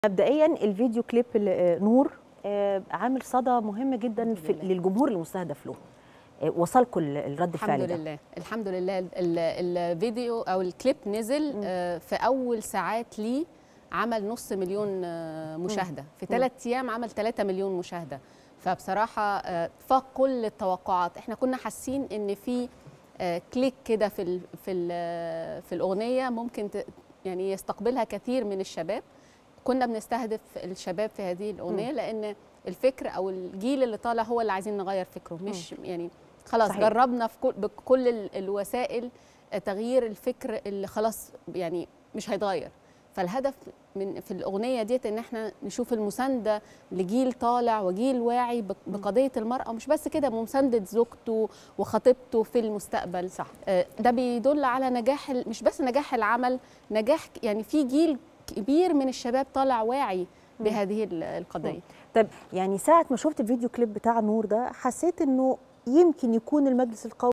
مبدئيا الفيديو كليب ل- نور آه، عامل صدى مهم جدا في لله. للجمهور المستهدف له آه، وصلكم ال- الرد الحمد الفعل ده لله الحمد لله ال- ال- الفيديو او الكليب نزل آه، في اول ساعات ليه عمل نص مليون آه، مشاهده في ثلاث ايام عمل 3 مليون مشاهده فبصراحه آه، فاق كل التوقعات احنا كنا حاسين ان في آه، كليك كده في ال في ال في الاغنيه ممكن ت- يعني يستقبلها كثير من الشباب كنا بنستهدف الشباب في هذه الاغنيه لان الفكر او الجيل اللي طالع هو اللي عايزين نغير فكره مش يعني خلاص صحيح. صحيح. جربنا في كل بكل ال- الوسائل تغيير الفكر اللي خلاص يعني مش هيتغير فالهدف من في الاغنيه ديت ان احنا نشوف المسانده لجيل طالع وجيل واعي بق- بقضيه المراه ومش بس كده مسانده زوجته وخطيبته في المستقبل صح آه، ده بيدل على نجاح ال- مش بس نجاح العمل نجاح ك- يعني في جيل كبير من الشباب طالع واعي بهذه ال- القضيه طيب يعني ساعه ما شفت الفيديو كليب بتاع نور ده حسيت انه يمكن يكون المجلس القومي